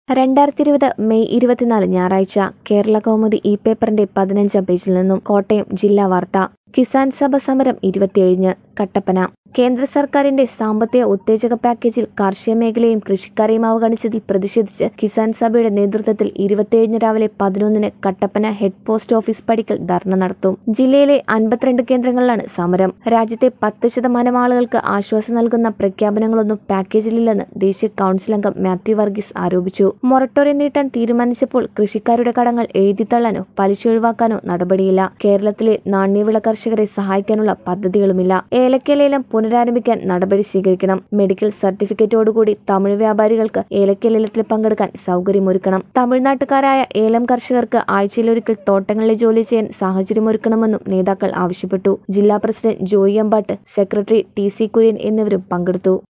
രണ്ടായിരത്തി ഇരുപത് മെയ് ഇരുപത്തിനാല് ഞായറാഴ്ച കേരള കൗമുദി ഇ പേപ്പറിന്റെ പതിനഞ്ചാം പേജിൽ നിന്നും കോട്ടയം ജില്ലാ വാർത്ത കിസാൻ സഭ സമരം ഇരുപത്തിയേഴിന് കട്ടപ്പന കേന്ദ്ര സർക്കാരിന്റെ സാമ്പത്തിക ഉത്തേജക പാക്കേജിൽ കാർഷിക മേഖലയും കൃഷിക്കാരെയും അവഗണിച്ചതിൽ പ്രതിഷേധിച്ച് കിസാൻ സഭയുടെ നേതൃത്വത്തിൽ ഇരുപത്തിയേഴിന് രാവിലെ പതിനൊന്നിന് കട്ടപ്പന ഹെഡ് പോസ്റ്റ് ഓഫീസ് പടിക്കൽ ധർണ നടത്തും ജില്ലയിലെ അൻപത്തിരണ്ട് കേന്ദ്രങ്ങളിലാണ് സമരം രാജ്യത്തെ പത്ത് ശതമാനം ആളുകൾക്ക് ആശ്വാസം നൽകുന്ന പ്രഖ്യാപനങ്ങളൊന്നും പാക്കേജിലില്ലെന്ന് ദേശീയ കൌൺസിൽ അംഗം മാത്യു വർഗീസ് ആരോപിച്ചു മൊറട്ടോറിയം നീട്ടാൻ തീരുമാനിച്ചപ്പോൾ കൃഷിക്കാരുടെ കടങ്ങൾ എഴുതിത്തള്ളാനോ പലിശ ഒഴിവാക്കാനോ നടപടിയില്ല കേരളത്തിലെ നാണ്യവിള കർഷകരെ സഹായിക്കാനുള്ള പദ്ധതികളുമില്ല ഏലക്ക ലേലം പുനരാരംഭിക്കാൻ നടപടി സ്വീകരിക്കണം മെഡിക്കൽ സർട്ടിഫിക്കറ്റോടുകൂടി തമിഴ് വ്യാപാരികൾക്ക് ഏലക്ക ലേലത്തിൽ പങ്കെടുക്കാൻ സൗകര്യമൊരുക്കണം തമിഴ്നാട്ടുകാരായ ഏലം കർഷകർക്ക് ആഴ്ചയിലൊരിക്കൽ തോട്ടങ്ങളിലെ ജോലി ചെയ്യാൻ സാഹചര്യമൊരുക്കണമെന്നും നേതാക്കൾ ആവശ്യപ്പെട്ടു ജില്ലാ president Joy Ambatt secretary T C Kurian എന്നിവരും പങ്കെടുത്തു